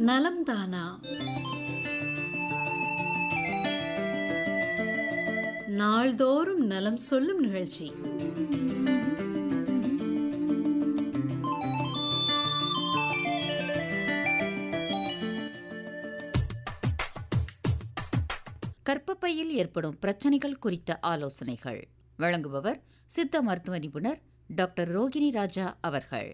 நலம் தானா நாள்தோறும் நலம் சொல்லும் நிகழ்ச்சி கர்ப்பப்பையில் ஏற்படும் பிரச்சனைகள் குறித்த ஆலோசனைகள் வழங்குபவர் சித்த மருத்துவ நிபுணர் டாக்டர் ரோகிணி ராஜா அவர்கள்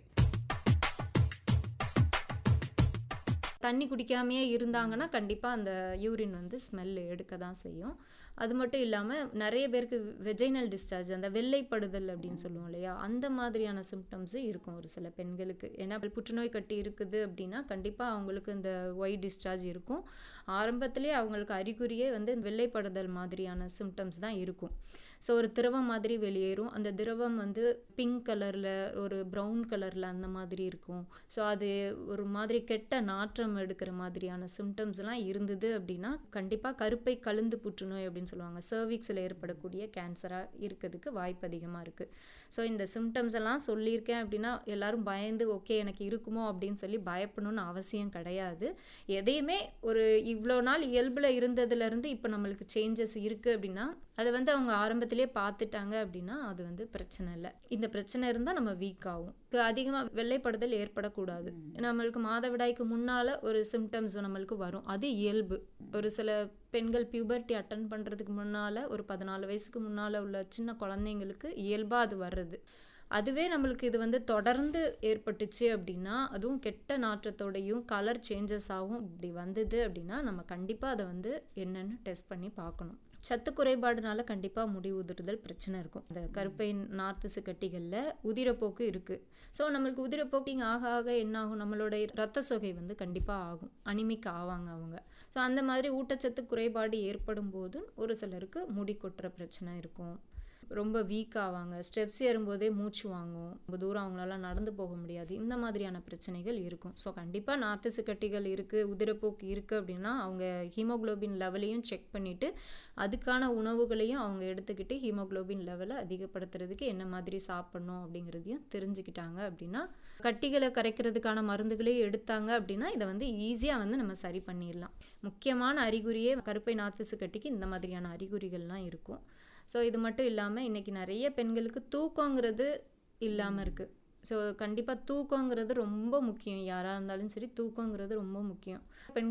தண்ணி குடிக்காமையே இருந்தாங்கன்னா கண்டிப்பாக அந்த யூரின் வந்து ஸ்மெல் எடுக்க தான் செய்யும் அது மட்டும் இல்லாமல் நிறைய பேருக்கு வெஜைனல் டிஸ்சார்ஜ் அந்த வெள்ளைப்படுதல் அப்படின்னு சொல்லுவோம் இல்லையா அந்த மாதிரியான சிம்டம்ஸு இருக்கும் ஒரு சில பெண்களுக்கு ஏன்னா புற்றுநோய் கட்டி இருக்குது அப்படின்னா கண்டிப்பாக அவங்களுக்கு இந்த ஒயிட் டிஸ்சார்ஜ் இருக்கும் ஆரம்பத்திலே அவங்களுக்கு அறிகுறியே வந்து வெள்ளைப்படுதல் மாதிரியான சிம்டம்ஸ் தான் இருக்கும் ஸோ ஒரு திரவம் மாதிரி வெளியேறும் அந்த திரவம் வந்து பிங்க் கலரில் ஒரு ப்ரௌன் கலரில் அந்த மாதிரி இருக்கும் ஸோ அது ஒரு மாதிரி கெட்ட நாற்றம் எடுக்கிற மாதிரியான சிம்டம்ஸ்லாம் இருந்தது அப்படின்னா கண்டிப்பாக கருப்பை கழுந்து புற்றுநோய் அப்படின்னு சொல்லுவாங்க சர்விக்ஸில் ஏற்படக்கூடிய கேன்சராக இருக்கிறதுக்கு வாய்ப்பு அதிகமாக இருக்குது ஸோ இந்த சிம்டம்ஸ் எல்லாம் சொல்லியிருக்கேன் அப்படின்னா எல்லாரும் பயந்து ஓகே எனக்கு இருக்குமோ அப்படின்னு சொல்லி பயப்படணும்னு அவசியம் கிடையாது எதையுமே ஒரு இவ்வளோ நாள் இயல்பில் இருந்ததுலேருந்து இப்போ நம்மளுக்கு சேஞ்சஸ் இருக்குது அப்படின்னா அதை வந்து அவங்க ஆரம்பத்திலே பார்த்துட்டாங்க அப்படின்னா அது வந்து பிரச்சனை இல்லை இந்த பிரச்சனை இருந்தால் நம்ம வீக் ஆகும் அதிகமாக வெள்ளைப்படுதல் ஏற்படக்கூடாது நம்மளுக்கு மாதவிடாய்க்கு முன்னால் ஒரு சிம்டம்ஸ் நம்மளுக்கு வரும் அது இயல்பு ஒரு சில பெண்கள் பியூபர்ட்டி அட்டன் பண்ணுறதுக்கு முன்னால் ஒரு பதினாலு வயசுக்கு முன்னால் உள்ள சின்ன குழந்தைங்களுக்கு இயல்பாக அது வர்றது அதுவே நம்மளுக்கு இது வந்து தொடர்ந்து ஏற்பட்டுச்சு அப்படின்னா அதுவும் கெட்ட நாற்றத்தோடையும் கலர் சேஞ்சஸ் ஆகும் இப்படி வந்தது அப்படின்னா நம்ம கண்டிப்பாக அதை வந்து என்னென்னு டெஸ்ட் பண்ணி பார்க்கணும் சத்து குறைபாடுனால கண்டிப்பாக முடி உதிர்தல் பிரச்சனை இருக்கும் இந்த கருப்பை நார்த்து கட்டிகளில் உதிரப்போக்கு இருக்குது ஸோ நம்மளுக்கு உதிரப்போக்கிங் ஆக ஆக என்ன ஆகும் நம்மளோட ரத்த சொகை வந்து கண்டிப்பாக ஆகும் அனிமிக் ஆவாங்க அவங்க ஸோ அந்த மாதிரி ஊட்டச்சத்து குறைபாடு ஏற்படும் போது ஒரு சிலருக்கு முடி கொட்டுற பிரச்சனை இருக்கும் ரொம்ப வீக் ஆவாங்க ஸ்டெப்ஸ் ஏறும்போதே மூச்சு வாங்கும் ரொம்ப தூரம் அவங்களால நடந்து போக முடியாது இந்த மாதிரியான பிரச்சனைகள் இருக்கும் ஸோ கண்டிப்பாக நாத்து சிக்கட்டிகள் இருக்குது உதிரப்போக்கு இருக்குது அப்படின்னா அவங்க ஹீமோக்ளோபின் லெவலையும் செக் பண்ணிவிட்டு அதுக்கான உணவுகளையும் அவங்க எடுத்துக்கிட்டு ஹீமோக்ளோபின் லெவலை அதிகப்படுத்துறதுக்கு என்ன மாதிரி சாப்பிட்ணும் அப்படிங்கிறதையும் தெரிஞ்சுக்கிட்டாங்க அப்படின்னா கட்டிகளை கரைக்கிறதுக்கான மருந்துகளையும் எடுத்தாங்க அப்படின்னா இதை வந்து ஈஸியாக வந்து நம்ம சரி பண்ணிடலாம் முக்கியமான அறிகுறியே கருப்பை நாத்து சிக்கட்டிக்கு இந்த மாதிரியான அறிகுறிகள்லாம் இருக்கும் ஸோ இது மட்டும் இல்லாமல் இன்றைக்கி நிறைய பெண்களுக்கு தூக்கங்கிறது இல்லாமல் இருக்குது ஸோ கண்டிப்பாக தூக்கங்கிறது ரொம்ப முக்கியம் யாராக இருந்தாலும் சரி தூக்கங்கிறது ரொம்ப முக்கியம் பெண்கள்